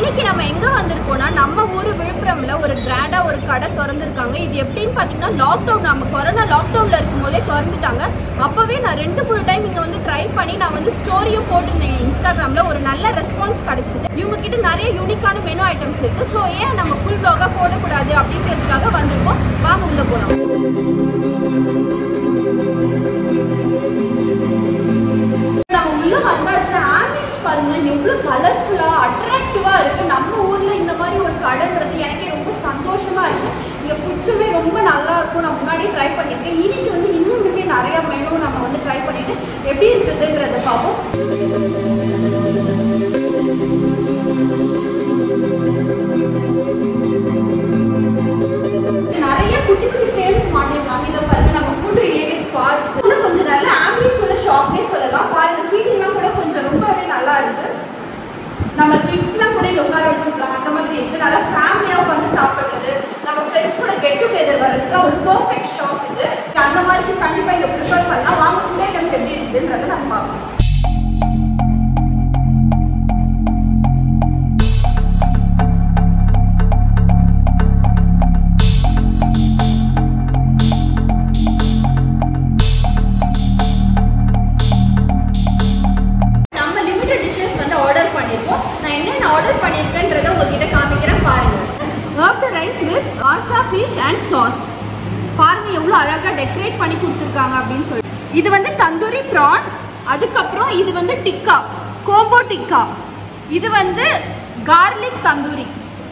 இன்னைக்கு நம்ம எங்க வந்திருக்கோம்னா நம்ம ஊர் விழுப்புரம்ல ஒரு கிராண்டா ஒரு கடை திறந்திருக்காங்க இது எப்படின்னு பாத்தீங்கன்னா லாக்டவுன் நம்ம கொரோனா லாக்டவுன்ல இருக்கும்போதே திறந்துட்டாங்க அப்பவே நான் ரெண்டு மூணு டைம் இங்க வந்து ட்ரை பண்ணி நான் வந்து ஸ்டோரியும் போட்டிருந்தேன் இன்ஸ்டாகிராம்ல ஒரு நல்ல ரெஸ்பான்ஸ் கிடைச்சது இவங்க கிட்ட நிறைய யூனிக்கான மெனு ஐட்டம்ஸ் இருக்கு ஸோ ஏன் நம்ம ஃபுல் ப்ளாகா போடக்கூடாது அப்படின்றதுக்காக வந்திருக்கோம் வாங்க உள்ள போலாம் நம்ம உள்ள வந்தாச்சு ஆம்பியன்ஸ் பாருங்க எவ்வளவு கலர்ஃபுல்லா அட்ராக்டிவா இருக்கு நம்ம ஊர்ல இந்த மாதிரி ஒரு கடைன்றது எனக்கே ரொம்ப சந்தோஷமா இருக்கு இங்க ஃபுட்ஸுமே ரொம்ப நல்லா இருக்கும் நான் முன்னாடி ட்ரை பண்ணியிருக்கேன் இன்னைக்கு வந்து இன்னும் இன்னும் நிறைய மெனு நம்ம வந்து ட்ரை பண்ணிட்டு எப்படி இருக்குதுன்றத பார்ப்போம் நிறைய குட்டி குட்டி ஃப்ரேம்ஸ் மாட்டிருக்காங்க இதை பாருங்க நம்ம ஃபுட் ரிலேட்டட் பார்ட்ஸ் இன்னும் கொஞ்சம் நல்ல ஆம்பியன்ஸ் உள்ள ஷாப்னே சொல்லலாம் பாருங்க சீட்டிங்லாம் கூட கொஞ்சம் ரொம்பவே நல்லா இருக்கு நம்ம கிட்ஸ்லாம் கூட இங்க உட்கார வச்சுக்கலாம் அந்த மாதிரி இருக்கு நல்லா ஃபேமிலியா உட்காந்து சாப்பிடுறது நம்ம ஃப்ரெண்ட்ஸ் கூட கெட் டுகெதர் வர்றதுக்குலாம் ஒரு பெர்ஃபெக்ட் ஷாப் இது அந்த மாதிரி கண்டிப்பா இங்க ப்ரிஃபர் பண்ணலாம் வாங்க ஃபுட் ஐட்டம்ஸ் எப்படி இருக்குதுன்றதை நம்ம பார்க்கலாம் நம்ம லிமிட்டட் டிஷ்ஷஸ் வந்து ஆர்டர் பண்ணியிருக்கோம் நான் என்னென்ன ஆர்டர் பண்ணியிருக்கேன்றதை உங்ககிட்ட காமிக்கிறேன் பாருங்க ஹர்ப்டு ரைஸ் வித் ஆஷா ஃபிஷ் அண்ட் சாஸ் பாருங்க எவ்வளோ அழகாக டெக்கரேட் பண்ணி கொடுத்துருக்காங்க அப்படின்னு சொல்லி இது வந்து தந்தூரி ப்ரான் அதுக்கப்புறம் இது வந்து டிக்கா கோம்போ டிக்கா இது வந்து கார்லிக் தந்தூரி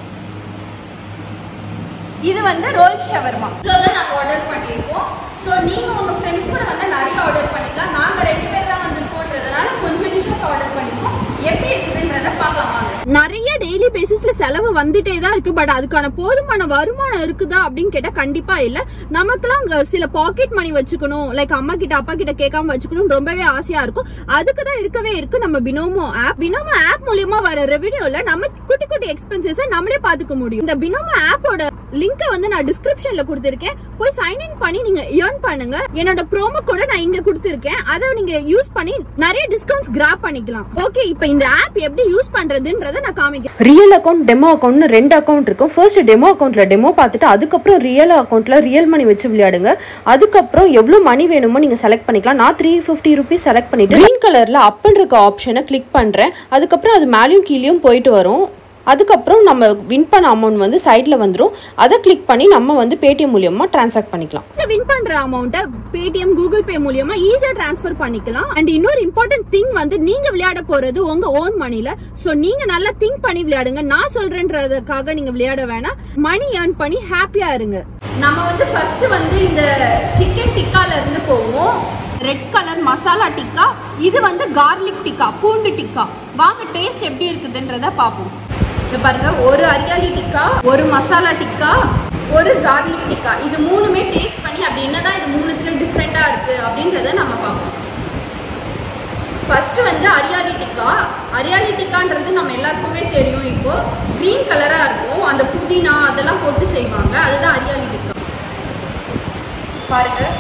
இது வந்து ரோல் ஷவர்மா இவ்வளோதான் நாங்கள் ஆர்டர் பண்ணியிருக்கோம் ஸோ நீங்கள் உங்கள் ஃப்ரெண்ட்ஸ் கூட வந்து நிறைய ஆர்டர் பண்ணிக்கலாம் நாங்கள் ரெண்டு பேர் தான் வந்திருக்கோன்றதுனால கொஞ்சம் டிஷ்ஷஸ் ஆர்டர் பண்ணியிருக்கோம் எப்படி இருக்குதுன்றத பார்க்கலாம் வாங்க நிறைய டெய்லி பேசிஸ்ல செலவு வந்துட்டே தான் இருக்கு பட் அதுக்கான போதுமான வருமானம் இருக்குதா அப்படின்னு கேட்டா கண்டிப்பா இல்ல நமக்குலாம் அங்க சில பாக்கெட் மணி வச்சுக்கணும் லைக் அம்மா கிட்ட அப்பா கிட்ட கேட்காம வச்சுக்கணும் ரொம்பவே ஆசையா இருக்கும் அதுக்கு தான் இருக்கவே இருக்கு நம்ம பினோமோ ஆப் பினோமோ ஆப் மூலியமா வர ரெவென்யூல நம்ம குட்டி குட்டி எக்ஸ்பென்சஸ் நம்மளே பாத்துக்க முடியும் இந்த பினோமோ ஆப்போட லிங்கை வந்து நான் டிஸ்கிரிப்ஷன்ல கொடுத்திருக்கேன் போய் சைன் இன் பண்ணி நீங்க ஏர்ன் பண்ணுங்க என்னோட ப்ரோமோ கூட நான் இங்க கொடுத்திருக்கேன் அதை நீங்க யூஸ் பண்ணி நிறைய டிஸ்கவுண்ட்ஸ் கிராப் பண்ணிக்கலாம் ஓகே இப்போ இந்த ஆப் எப்படி யூஸ் பண்றதுன்றதை நான் காமிக்கிறேன் ரியல் அக்கௌண்ட் டெமோ அக்கௌண்ட்னு ரெண்டு அக்கௌண்ட் இருக்கும் ஃபர்ஸ்ட் டெமோ அக்கௌண்ட்ல டெமோ பார்த்துட்டு அதுக்கப்புறம் ரியல் அக்கௌண்ட்ல ரியல் மணி வச்சு விளையாடுங்க அதுக்கப்புறம் எவ்வளோ மணி வேணுமோ நீங்கள் செலக்ட் பண்ணிக்கலாம் நான் த்ரீ ஃபிஃப்டி ருபீஸ் செலக்ட் பண்ணிட்டு க்ரீன் கலரில் அப்னு இருக்க ஆப்ஷனை கிளிக் பண்ணுறேன் அதுக்கப்புறம் அது மேலேயும் கீழேயும் போயிட்டு வரும் அதுக்கப்புறம் நம்ம வின் பண்ண அமௌண்ட் வந்து சைடில் வந்துடும் அதை கிளிக் பண்ணி நம்ம வந்து பேடிஎம் மூலியமாக ட்ரான்சாக்ட் பண்ணிக்கலாம் இந்த வின் பண்ற அமௌண்ட்டை பேடிஎம் கூகுள் பே மூலியமா ஈஸியா ட்ரான்ஸ்ஃபர் பண்ணிக்கலாம் அண்ட் இன்னொரு இம்பார்ட்டன்ட் திங் வந்து நீங்க விளையாட போறது உங்க ஓன் மணில சோ நீங்க நல்லா திங்க் பண்ணி விளையாடுங்க நான் சொல்றேன்றதுக்காக நீங்க விளையாட வேணாம் மணி ஏர்ன் பண்ணி ஹாப்பியா இருங்க நம்ம வந்து ஃபர்ஸ்ட் வந்து இந்த சிக்கன் டிக்கால இருந்து போவோம் ரெட் கலர் மசாலா டிக்கா இது வந்து கார்லிக் டிக்கா பூண்டு டிக்கா வாங்க டேஸ்ட் எப்படி இருக்குதுன்றத பார்ப்போம் இது பாருங்க ஒரு அரியாலி டிக்கா ஒரு மசாலா டிக்கா ஒரு கார்லிக் டிக்கா இது மூணுமே டேஸ்ட் பண்ணி அப்படி என்னதான் இது மூணுத்துலயும் டிஃப்ரெண்டா இருக்கு அப்படின்றத நம்ம பார்ப்போம் ஃபர்ஸ்ட் வந்து அரியாலி டிக்கா அரியாலி டிக்கான்றது நம்ம எல்லாருக்குமே தெரியும் இப்போ க்ரீன் கலரா இருக்கும் அந்த புதினா அதெல்லாம் போட்டு செய்வாங்க அதுதான் அரியாலி டிக்கா பாருங்க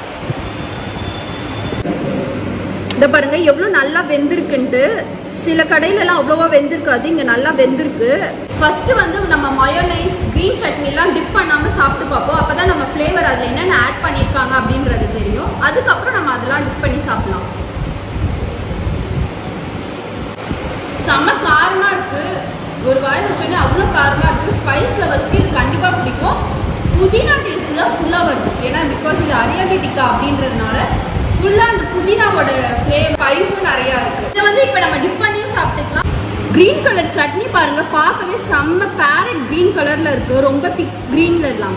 இந்த பாருங்க எவ்வளோ நல்லா வெந்திருக்குன்ட்டு சில கடையிலலாம் அவ்வளோவா வெந்திருக்காது இங்கே நல்லா வெந்திருக்கு ஃபர்ஸ்ட் வந்து நம்ம மயோனைஸ் க்ரீன் சட்னிலாம் டிப் பண்ணாமல் சாப்பிட்டு பார்ப்போம் அப்போ தான் நம்ம ஃப்ளேவர் அதில் என்னென்ன ஆட் பண்ணியிருக்காங்க அப்படின்றது தெரியும் அதுக்கப்புறம் நம்ம அதெல்லாம் டிப் பண்ணி சாப்பிடலாம் செம்ம காரமாக இருக்குது ஒரு வாய் வச்சோடனே அவ்வளோ காரமாக இருக்குது ஸ்பைஸ் லவர்ஸ்க்கு இது கண்டிப்பாக பிடிக்கும் புதினா டேஸ்ட் தான் ஃபுல்லாக வருது ஏன்னா பிகாஸ் இது அரியாலி டிக்கா அப்படின்றதுனால ஃபுல்லாக அந்த புதினாவோட ஃப்ளேவர் ஸ்பைஸும் நிறையா இருக்குது இதை வந்து இப்போ நம்ம டிப் பண்ணியும் சாப்பிட்டுக்கலாம் க்ரீன் கலர் சட்னி பாருங்க பார்க்கவே செம்ம பேரட் க்ரீன் கலர்ல இருக்கு ரொம்ப திக் க்ரீன்ல இல்லாம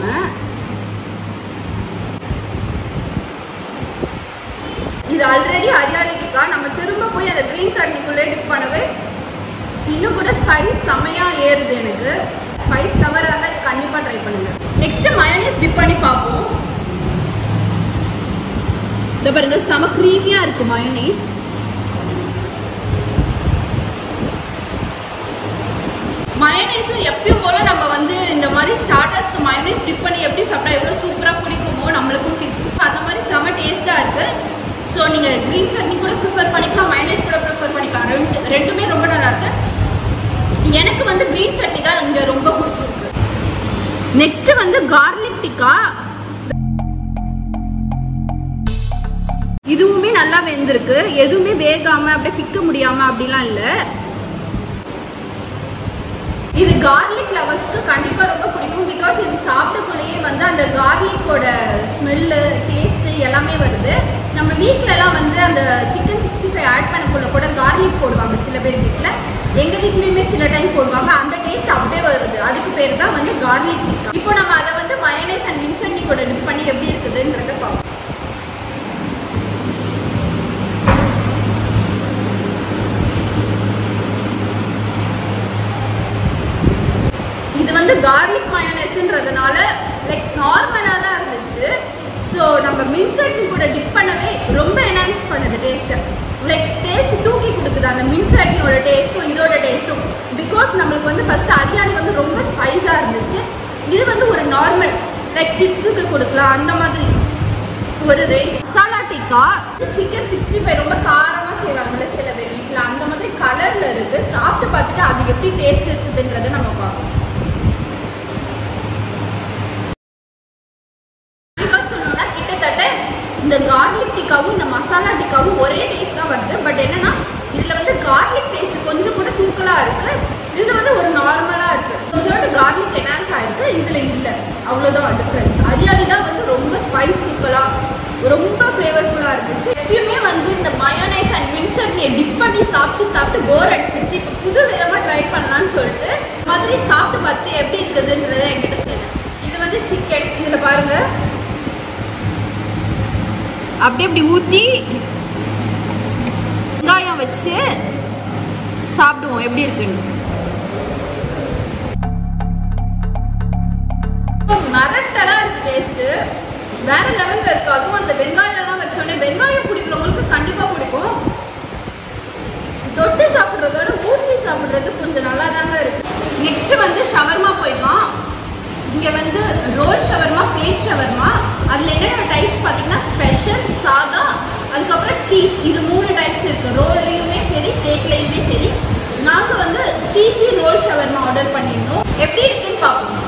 இது ஆல்ரெடி அரியாலி டிக்கா நம்ம திரும்ப போய் அந்த க்ரீன் சட்னிக்குள்ளே டிப் பண்ணவே இன்னும் கூட ஸ்பைஸ் செமையா ஏறுது எனக்கு ஸ்பைஸ் தவிர இருந்தால் கண்டிப்பாக ட்ரை பண்ணுங்க நெக்ஸ்ட் மயோனைஸ் டிப் பண்ணி பார்ப்போம் இதை பாருங்க செம க்ரீமியாக இருக்கு மயோனைஸ் மயனைஸும் எப்பயும் போல நம்ம வந்து இந்த மாதிரி ஸ்டார்டர்ஸ்க்கு மயனைஸ் டிப் பண்ணி எப்படி சாப்பிட்டா எவ்வளோ சூப்பராக பிடிக்குமோ நம்மளுக்கும் கிட்ஸ் அந்த மாதிரி செம டேஸ்ட்டாக இருக்குது ஸோ நீங்கள் க்ரீன் சட்னி கூட ப்ரிஃபர் பண்ணிக்கலாம் மயனைஸ் கூட ப்ரிஃபர் பண்ணிக்கலாம் ரெண்டு ரெண்டுமே ரொம்ப நல்லா இருக்கு எனக்கு வந்து கிரீன் சட்னி தான் இங்க ரொம்ப பிடிச்சிருக்கு நெக்ஸ்ட் வந்து கார்லிக் டிக்கா இதுவுமே நல்லா வெந்திருக்கு எதுவுமே வேகாம அப்படியே பிக்க முடியாம அப்படிலாம் இல்ல இது கார்லிக் லவர்ஸ்க்கு கண்டிப்பா ரொம்ப பிடிக்கும் பிகாஸ் இது சாப்பிடக்குள்ளேயே வந்து அந்த கார்லிக்கோட ஸ்மெல்லு டேஸ்ட் எல்லாமே வருது நம்ம வீட்ல எல்லாம் வந்து அந்த சிக்கன் சிக்ஸ்டி ஃபைவ் ஆட் பண்ணக்குள்ள கூட கார்லிக் போடுவாங்க சில பேர் வீட்ல எங்க வீட்லயுமே சில டைம் போடுவாங்க அந்த டேஸ்ட் அப்படியே வருது அதுக்கு பேர் தான் வந்து கார்லிக் டிக்கா இப்போ நம்ம அதை வந்து மயனைஸ் அண்ட் மின் சட்னி கூட டிப் பண்ணி எப்படி இருக்குதுன்றத பார்ப்போம் இது வந்து கார்லிக் மயோனைஸ்ன்றதுனால லைக் நார்மலாக தான் இருந்துச்சு ஸோ நம்ம மின் சட்னி கூட டிப் பண்ணவே ரொம்ப என்ஹான்ஸ் பண்ணுது டேஸ்ட்டை லைக் டேஸ்ட் தூக்கி கொடுக்குது அந்த மின் சட்னியோட டேஸ்ட்டும் இதோட டேஸ்ட்டும் பிகாஸ் நம்மளுக்கு வந்து ஃபர்ஸ்ட் அரியாணி வந்து ரொம்ப ஸ்பைஸாக இருந்துச்சு இது வந்து ஒரு நார்மல் லைக் கிட்ஸுக்கு கொடுக்கலாம் அந்த மாதிரி ஒரு range masala tikka chicken sixty five ரொம்ப காரமாக செய்வாங்கல்ல சில பேர் வீட்டில் அந்த மாதிரி கலரில் இருக்கு சாப்பிட்டு பார்த்துட்டு அது எப்படி டேஸ்ட் இருக்குதுன்றதை நம்ம பார்ப்போம் கண்டிப்பா சொல்லணும்னா கிட்டத்தட்ட இந்த கார்லிக் டிக்காவும் இந்த மசாலா டிக்காவும் ஒரே டேஸ்ட் தான் வருது பட் என்னன்னா இதுல வந்து கார்லிக் டேஸ்ட் கொஞ்சம் கூட தூக்கலா இருக்கு இதுல வந்து ஒரு நார்மலா இருக்கு கொஞ்சோண்டு கார்லிக் என்ஹான்ஸ் ஆயிருக்கு இதுல இல்ல அவ்வளவுதான் டிஃபரன்ஸ் அரியாலி தான் வந்து ரொம்ப ஸ்பைஸ் தூக்கலா ரொம்ப ஃப்ளேவர்ஃபுல்லா இருந்துச்சு எப்பயுமே வந்து இந்த மயோனைஸ் அண்ட் மின் சட்னியை டிப் பண்ணி சாப்பிட்டு சாப்பிட்டு போர் அடிச்சிருச்சு இப்போ புது விதமா ட்ரை பண்ணலாம்னு சொல்லிட்டு இந்த மாதிரி சாப்பிட்டு பார்த்து எப்படி இருக்குதுன்றதை என்கிட்ட சொல்லுங்க இது வந்து சிக்கன் இதுல பாருங்க அப்படியே இப்படி ஊற்றி வெங்காயம் வச்சு சாப்பிடுவோம் எப்படி இருக்குன்னு மரட்டலா இருக்கு டேஸ்ட் வேற லெவல்ல இருக்கு அதுவும் அந்த வெங்காயம் எல்லாம் வச்சோடனே வெங்காயம் பிடிக்கிறவங்களுக்கு கண்டிப்பா பிடிக்கும் தொட்டு சாப்பிடுறதோட ஊட்டி சாப்பிடுறது கொஞ்சம் நல்லா தாங்க இருக்கு நெக்ஸ்ட் வந்து ஷவர்மா போயிடலாம் இங்க வந்து ரோல் ஷவர்மா பிளேட் ஷவர்மா அதுல என்னென்ன டைப்ஸ் பாத்தீங்கன்னா ஸ்பெஷல் சாதா அதுக்கப்புறம் சீஸ் இது மூணு டைப்ஸ் இருக்கு ரோல்லையுமே சரி பிளேட்லையுமே சரி நாங்க வந்து சீஸி ரோல் ஷவர்மா ஆர்டர் பண்ணியிருந்தோம் எப்படி இருக்குன்னு பார்ப்போம்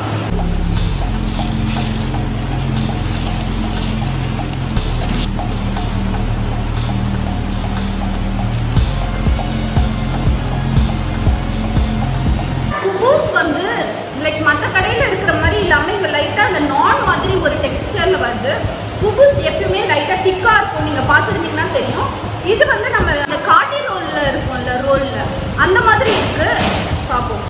குபூஸ் வந்து லைக் மற்ற கடையில் இருக்கிற மாதிரி இல்லாமல் இங்கே லைட்டாக அந்த நான் மாதிரி ஒரு டெக்ஸ்டரில் வருது குபூஸ் எப்பயுமே லைட்டாக திக்காக இருக்கும் நீங்கள் பார்த்துருந்தீங்கன்னா தெரியும் இது வந்து நம்ம அந்த காட்டி ரோலில் இருக்கும்ல ரோலில் அந்த மாதிரி இருக்கு பார்ப்போம்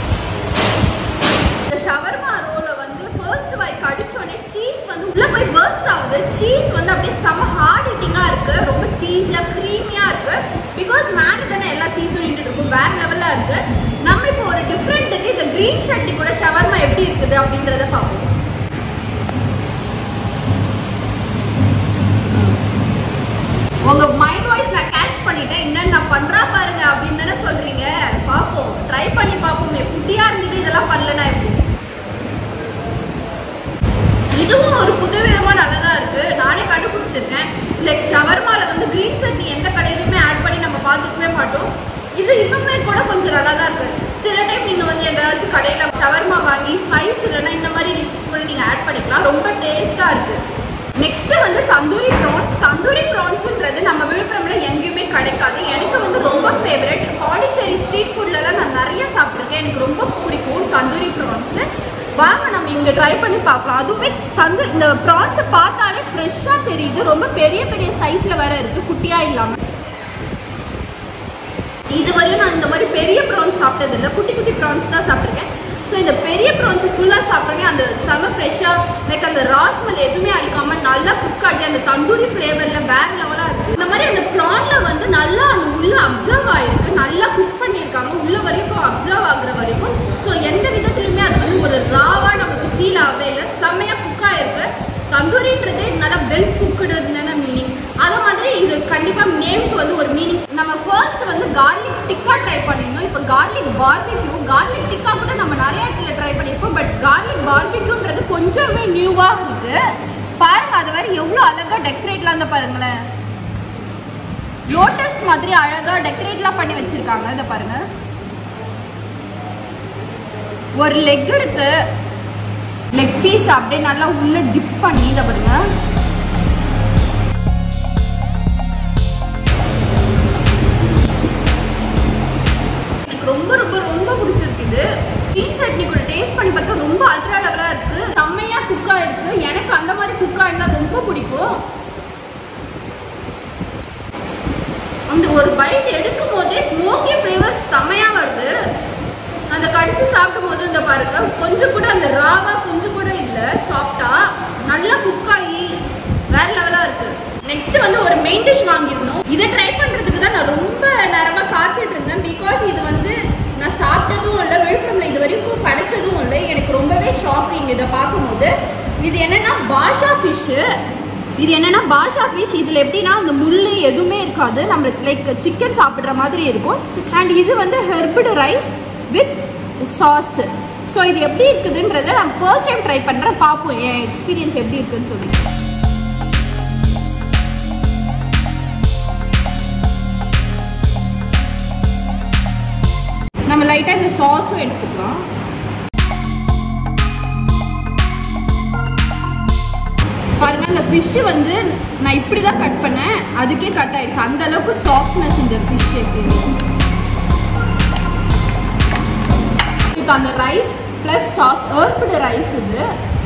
இந்த ஷவர்மா ரோலை வந்து ஃபர்ஸ்ட் வாய் கடிச்சோடனே சீஸ் வந்து உள்ள போய் பர்ஸ்ட் ஆகுது சீஸ் வந்து அப்படியே செம ஹார்ட் ஹிட்டிங்காக இருக்கு ரொம்ப சீஸியாக க்ரீமியாக இருக்கு பிகாஸ் மேலே தானே எல்லா சீஸும் நின்றுட்டு இருக்கும் வேற லெவலில் இருக்கு நம்ம இப்போ ஒரு டிஃப்ரெண்ட்டுக்கு இந்த க்ரீன் சட்னி கூட ஷவர்மா எப்படி இருக்குது அப்படின்றத பார்ப்போம் உங்க மைண்ட் வாய்ஸ் நான் கேட்ச் பண்ணிட்டேன் என்னன்னு நான் பண்றா பாருங்க அப்படின்னு தானே சொல்றீங்க பார்ப்போம் ட்ரை பண்ணி பார்ப்போமே ஃபுட்டியா இருந்தது இதெல்லாம் பண்ணலனா எப்படி இதுவும் ஒரு புது விதமா நல்லதா இருக்கு நானே கண்டுபிடிச்சிருக்கேன் லைக் ஷவர்மால வந்து கிரீன் சட்னி எந்த கடையிலுமே ஆட் பண்ணி நம்ம பார்த்துக்கவே மாட்டோம் இது இன்னுமே கூட கொஞ்சம் நல்லா தான் இருக்கு சில டைம் நீங்க வந்து எங்கேயாச்சும் கடையில ஷவர்மா வாங்கி ஸ்பைஸ் இல்லைன்னா இந்த மாதிரி dip கூட நீங்க ஆட் பண்ணிக்கலாம் ரொம்ப டேஸ்டா இருக்கு நெக்ஸ்ட் வந்து தந்தூரி ப்ரான்ஸ் தந்தூரி ப்ரான்ஸ்ன்றது நம்ம விழுப்புரம்ல எங்கேயுமே கிடைக்காது எனக்கு வந்து ரொம்ப ஃபேவரட் பாண்டிச்சேரி ஸ்ட்ரீட் ஃபுட்லலாம் நான் நிறைய சாப்பிட்ருக்கேன் எனக்கு ரொம்ப பிடிக்கும் தந்தூரி ப்ரான்ஸ் வாங்க நம்ம இங்கே ட்ரை பண்ணி பார்க்கலாம் அதுவுமே தந்து இந்த ப்ரான்ஸை பார்த்தாலே ஃப்ரெஷ்ஷாக தெரியுது ரொம்ப பெரிய பெரிய சைஸில் வேற இருக்குது குட்டியாக இல்லாமல் இதுவரையும் நான் இந்த மாதிரி பெரிய ப்ரான்ஸ் சாப்பிட்டது இல்லை குட்டி குட்டி ப்ரான்ஸ் தான் சாப்பிட்ருக்கேன் ஸோ இந்த பெரிய ப்ரான்ஸை ஃபுல்லாக சாப்பிட்றேனே அந்த செம ஃப்ரெஷ்ஷாக லைக் அந்த ராஸ்மல் எதுவுமே அடிக்காமல் நல்லா குக் ஆகி அந்த தந்தூரி ஃப்ளேவரில் வேற லெவலாக இருக்குது இந்த மாதிரி அந்த ப்ரானில் வந்து நல்லா அந்த உள்ள அப்சர்வ் ஆகிருக்கு நல்லா குக் பண்ணியிருக்காங்க உள்ள வரைக்கும் அப்சர்வ் ஆகுற வரைக்கும் ஸோ எந்த விதத்துலையுமே அது வந்து ஒரு ராவாக நமக்கு ஃபீல் ஆகவே இல்லை செம்மையாக குக் ஆகிருக்கு தந்தூரின்றதே நல்லா வெல் குக்குடுன்னு மீனிங் அதே மாதிரி இது கண்டிப்பாக நேமுக்கு வந்து ஒரு மீனிங் நம்ம ஃபர்ஸ்ட் வந்து கார்லிக் டிக்கா ட்ரை பண்ணியிருந்தோம் இப்போ கார்லிக் பார்பிக்யூ கார்லிக் டிக்கா கூட நம்ம நிறைய இடத்துல ட்ரை பண்ணியிருப்போம் பட் கார்லிக் பார்பிக்யூன்றது கொஞ்சமே நியூவாக இருக்கு பாருங்க அது வேற எவ்வளோ அழகா டெக்கரேட்லாம் இருந்தா பாருங்களேன் லோட்டஸ் மாதிரி அழகா டெக்கரேட்லாம் பண்ணி வச்சிருக்காங்க இதை பாருங்க ஒரு லெக் இருக்கு லெக் பீஸ் அப்படியே நல்லா உள்ள டிப் பண்ணி இதை பாருங்க எனக்கு ரொம்ப ரொம்ப ரொம்ப பிடிச்சிருக்கு இது டீ சட்னி கூட டேஸ்ட் பண்ணி பார்த்தா ரொம்ப அல்ட்ரா லெவலா இருக்கு செம்மையா குக் ஆயிருக்கு எனக்கு அந்த மாதிரி குக் ஆயிருந்தா ரொம்ப பிடிக்கும் அந்த ஒரு பைட் எடுக்கும் போதே ஸ்மோக்கி ஃப்ளேவர் செம்மையா வருது அந்த கடிச்சு சாப்பிடும் போது இந்த பாருங்க கொஞ்சம் கூட அந்த ராவா கொஞ்சம் கூட இல்லை சாஃப்டா நல்லா குக் ஆகி வேற லெவலா இருக்கு நெக்ஸ்ட் வந்து ஒரு மெயின் டிஷ் வாங்கியிருந்தோம் இதை ட்ரை பண்றதுக்கு தான் நான் ரொம்ப நேரமா காத்துட்டு இருந்தேன் பிகாஸ் இது வந்து நான் சாப்பிட்டதும் இல்லை விழுப்புரம்ல இது வரைக்கும் கிடைச்சதும் இல்லை எனக்கு ரொம்பவே ஷாக்கிங் இதை பார்க்கும்போது இது என்னன்னா பாஷா ஃபிஷ்ஷு இது என்னன்னா பாஷா ஃபிஷ் இதில் எப்படின்னா அந்த முள் எதுவுமே இருக்காது நம்மளுக்கு லைக் சிக்கன் சாப்பிட்ற மாதிரி இருக்கும் அண்ட் இது வந்து herbed rice with sauce so இது எப்படி இருக்குதுன்றதை நான் ஃபர்ஸ்ட் டைம் ட்ரை பண்ணுறேன் பார்ப்போம் என் எக்ஸ்பீரியன்ஸ் எப்படி இருக்குன்னு சொல்லி நம்ம லைட்டாக இந்த சாஸும் எடுத்துக்கலாம் பாருங்க அந்த ஃபிஷ் வந்து நான் இப்படி தான் கட் பண்ணேன் அதுக்கே கட் ஆயிடுச்சு அந்த அளவுக்கு சாஃப்ட்னஸ் இந்த ஃபிஷ் எப்படின்னு இதுக்கு அந்த rice plus sauce herbed rice இது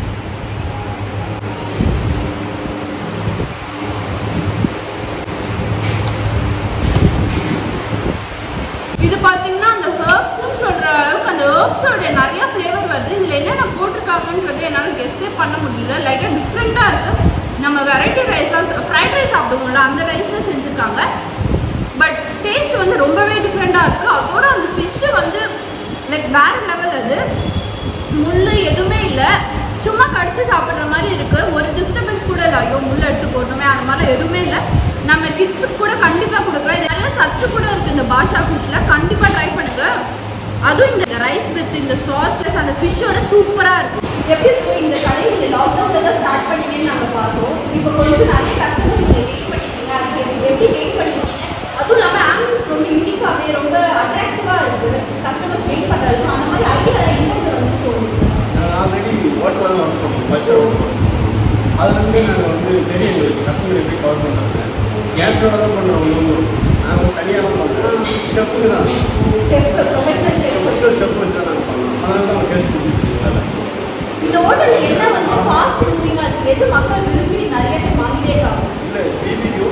இது பார்த்தீங்கன்னா அந்த ஹர்ப்ஸ்னு சொல்கிற அளவுக்கு அந்த ஹர்ப்ஸோட நிறைய ஃப்ளேவர் வருது இதில் என்னென்ன போட்டிருக்காங்கன்றது என்னால் கெஸ்டே பண்ண முடியல லைட்டாக டிஃப்ரெண்ட்டாக இருக்குது நம்ம வெரைட்டி ரைஸ்லாம் ஃப்ரைட் ரைஸ் சாப்பிடுவோம்ல அந்த ரைஸில் செஞ்சுருக்காங்க பட் டேஸ்ட் வந்து ரொம்பவே டிஃப்ரெண்ட்டாக இருக்குது அதோட அந்த ஃபிஷ்ஷு வந்து லைக் வேறு லெவல் அது முள் எதுவுமே இல்லை சும்மா கடிச்சு சாப்பிட்ற மாதிரி இருக்கு ஒரு டிஸ்டர்பன்ஸ் கூட இல்லை ஐயோ முள் எடுத்து போடணுமே அந்த மாதிரி எதுவுமே இல்லை நம்ம கிட்ஸுக்கு கூட கண்டிப்பாக கொடுக்கலாம் இது நிறைய சத்து கூட இருக்கு இந்த பாஷா ஃபிஷ்ல கண்டிப்பாக ட்ரை பண்ணுங்க அதுவும் இந்த ரைஸ் வித் இந்த சாஸ் அந்த ஃபிஷ்ஷோட சூப்பராக இருக்கு எப்படி இருக்கும் இந்த கடை இந்த லாக்டவுனில் தான் ஸ்டார்ட் பண்ணீங்கன்னு நாங்கள் பார்த்தோம் இப்போ கொஞ்சம் நிறைய கஸ்டமர்ஸ் நீங்கள் கெயின் பண்ணிருக்கீங்க அது எப்படி கெயின் பண்ணிருக்கீங்க அதுவும் இல்லாமல் ஆம்பிள்ஸ் ரொம்ப யூனிக்காகவே ரொம்ப அட்ராக்டிவாக இருக்குது கஸ்டமர்ஸ் கெயின் பண்ணுறது அந்த மாதிரி ஐடியா எங்கே வந்துச்சு உங்களுக்கு நாங்கள் ஆல்ரெடி ஹோட்டலில் ஒர்க் பண்ணுறோம் பஸ்ஸில் ஒர்க் பண்ணுறோம் அதுலேருந்து நாங்கள் வந்து தெரியும் எங்களுக்கு கஸ்டமர் எப்படி கவர் பண்ணுறாங்க கேஸோட தான் பண்ணுறோம் ஒன்றும் நாங்கள் தனியாக தான் பண்ணுறோம் ஷெஃப்க்கு தான் chef professional chef first chef வச்சு தான் நாங்கள் பண்ணோம் அதனால தான் கேஸ் கொடுத்துருக்கீங்க இந்த ஹோட்டல்ல என்ன வந்து ஃபாஸ்ட் மூவிங்கா இருக்கு எது மக்கள் விரும்பி நிறைய டைம் வாங்கிட்டே இருக்காங்க இல்லை BBQ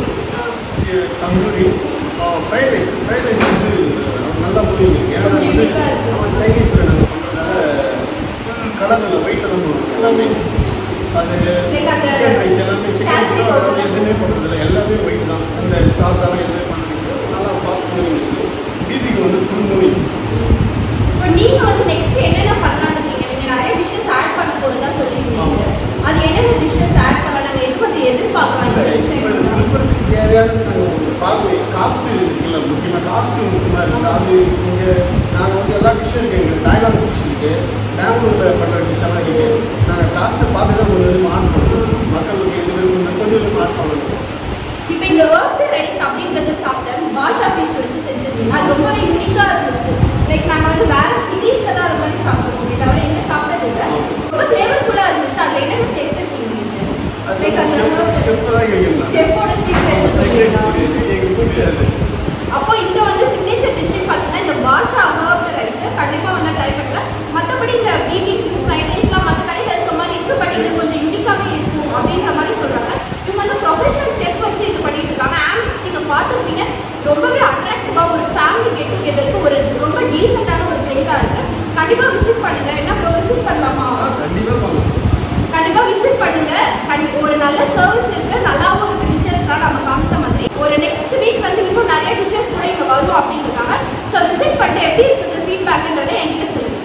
tandoori fried rice fried rice வந்து நல்லா முடியும் ஏன்னா கொஞ்சம் வந்து unique-ஆ இருக்கு. நம்ம சைனீஸில் நாங்கள் பண்ணுறதுனால ஃபுல் கலரில் வெயிட்டில் தான் போடுவோம் எல்லாமே அது Like அந்த சிக்கன் ரைஸ் எல்லாமே cashew சிக்கன் powder. எதுவுமே பண்ணுறதில்ல எல்லாமே வெயிட் தான் அந்த சாஸாக எதுவுமே பண்ணுறது நல்லா ஃபாஸ்ட் மூவிங் இருக்குது பிபிக்கு வந்து ஃபுல் மூவிங் இப்போ நீங்க வந்து நெக்ஸ்ட் என்னென்ன பண்ணலாம்னு இருக்கீங்க நீங்க நிறைய டிஷ்ஷஸ் ஆட் பண்ண போறதா சொல்லிருக்கீங்க அது என்னென்ன டிஷ்ஷஸ் ஆட் பண்ணலாம் நாங்க எது பத்தி எதிர்பார்க்கலாம் இந்த next time ல? விழுப்புரத்துக்கு தேவையான நாங்கள் பார்க்கணும் காஸ்ட்டு இருக்குல்ல முக்கியமாக காஸ்ட்டு முக்கியமாக இருக்குது அது இங்கே நாங்கள் வந்து எல்லா டிஷ்ஷும் இருக்குது எங்களுக்கு தாய்லாந்து டிஷ் இருக்குது பெங்களூரில் பண்ணுற டிஷ் எல்லாம் இருக்குது நாங்கள் காஸ்ட்டை பார்த்து தான் கொஞ்சம் கொஞ்சம் ஆன் பண்ணுவோம் மக்களுக்கு எது வேணும் கொஞ்சம் கொஞ்சம் ஆட் பண்ணணும் இப்போ இந்த ஒர்க் ரைஸ் அப்படின்றது சாப்பிட்டேன் பாஷா ஃபிஷ் வச்சு செஞ்சிருந்தீங்க அது ரொம்பவே யூனிக்கா இருந்துச்சு லைக் நாங்க வந்து வேற சிட்டிஸ்ல தான் அது மாதிரி சாப்பிடுவோம் தவிர எங்க சாப்பிட்டது இல்லை ரொம்ப ஃப்ளேவர்ஃபுல்லா இருந்துச்சு அதுல என்னென்ன சேர்த்துருக்கீங்க லைக் அந்த செஃப் தான் கேட்குறேன் செஃப்போட சீக்ரெட் சொல்லுவீங்களா எங்களுக்கு தெரியாது அப்போ இங்க வந்து சிக்னேச்சர் டிஷ் பார்த்தீங்கன்னா இந்த பாஷா ஹர்ப் ரைஸ் கண்டிப்பா வந்து ட்ரை பண்ணுங்க மற்றபடி இந்த பிபிக்யூ ஃப்ரைட் ரைஸ்லாம் மற்ற கடையில் இருக்க மாதிரி இருக்கு பட் இது கொஞ்சம் யூனிக்காகவே இருக்கும் அப்படின்ற மாதிரி சொல்றாங்க இவங்க வந்து ப்ரொஃபஷனல் செஃப் வச்சு இது பண்ணிட்டு இருக்காங்க ஆம்பிள்ஸ் நீங்க பார்த்துருப்பீங்க ரொம்பவே அட்ராக்டிவா ஒரு ஃபேமிலி கெட் டுகெதருக்கு ஒரு ரொம்ப டீசெண்டான ஒரு பிளேஸா இருக்கு கண்டிப்பா விசிட் பண்ணுங்க என்ன ப்ரோ விசிட் பண்ணலாமா கண்டிப்பாக பண்ணலாம் கண்டிப்பா விசிட் பண்ணுங்க கண்டி- ஒரு நல்ல சர்வீஸ் இருக்கு நல்லாவும் இருக்கு டிஷ்ஷஸ்லாம் நம்ம காமிச்ச மாதிரி ஒரு நெக்ஸ்ட் வீக் வந்து இன்னும் நிறைய டிஷ்ஷஸ் கூட இங்க வரும் அப்படின்னு இருக்காங்க ஸோ விசிட் பண்ணிட்டு எப்படி இருக்குது ஃபீட்பேக்ன்றதை என்கிட்ட சொல்லுங்க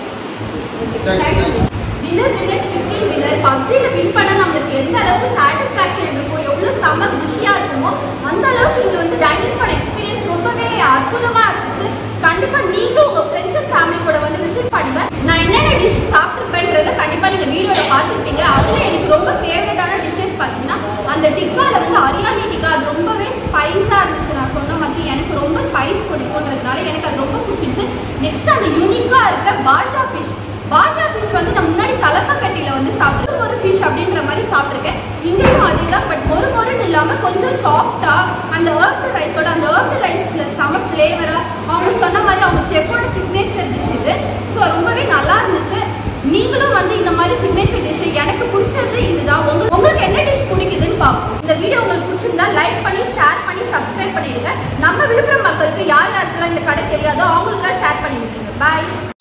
Thank you. Winner winner chicken winner பப்ஜியில் வின் பண்ண நம்மளுக்கு எந்த அளவுக்கு சாட்டிஸ்ஃபேக்ஷன் இருக்கும் எவ்வளோ செம குஷியாக இருக்குமோ அந்த அளவுக்கு இங்கே வந்து டைனிங் பண்ண எக்ஸ்பீரியன்ஸ் ரொம்பவே அற்புதமாக இருந்துச்சு கண்டிப்பாக நீங்களும் உங்கள் ஃப்ரெண்ட்ஸ் அண்ட் ஃபேமிலி கூட வந்து விசிட் பண்ணுங்க நான் என்னென்ன டிஷ் சாப்பிட்ருப்பேன்றதை கண்டிப்பாக நீங்கள் வீடியோவில் பார்த்துருப்பீங்க அதில் எனக்கு ரொம்ப ஃபேவரட்டான டிஷ்ஷஸ் பார்த்தீங்கன்னா அந்த டிக்காவில் வந்து அரியாலி டிக்கா அது ரொம்பவே ஸ்பைஸாக இருந்துச்சு நான் சொன்ன மாதிரி எனக்கு ரொம்ப ஸ்பைஸ் பிடிக்கும்ன்றதுனால எனக்கு அது ரொம்ப பிடிச்சிருச்சு நெக்ஸ்ட் அந்த யூனிக்காக இருக்க பாஷா ஃபிஷ் பாஷா ஃபிஷ் வந்து நான் முன்னாடி தலப்பக்கட்டியில் வந்து சாப்பிட்டு ஒரு ஃபிஷ் அப்படின்ற மாதிரி சாப்பிட்ருக்கேன் இங்கேயும் அதே தான் பட் மொறு மொறுன்னு இல்லாமல் கொஞ்சம் சாஃப்டாக அந்த ஏர்ப்டு ரைஸோட அந்த ஏர்ப்டு ரைஸில் செம ஃப்ளேவராக அவங்க சொன்ன மாதிரி அவங்க செஃப்போட சிக்னேச்சர் டிஷ் இது ஸோ ரொம்பவே நல்லா இருந்துச்சு நீங்களும் வந்து இந்த மாதிரி சிக்னேச்சர் டிஷ் எனக்கு பிடிச்சது இதுதான் உங்களுக்கு உங்களுக்கு என்ன டிஷ் பிடிக்குதுன்னு பார்ப்போம் இந்த வீடியோ உங்களுக்கு பிடிச்சிருந்தா லைக் பண்ணி ஷேர் பண்ணி சப்ஸ்கிரைப் பண்ணிடுங்க நம்ம விழுப்புரம் மக்களுக்கு யார் யாருக்கெல்லாம் இந்த கடை தெரியாதோ அவங்களுக்குலாம் ஷேர் பண்ணி விட்டுருங்க பாய்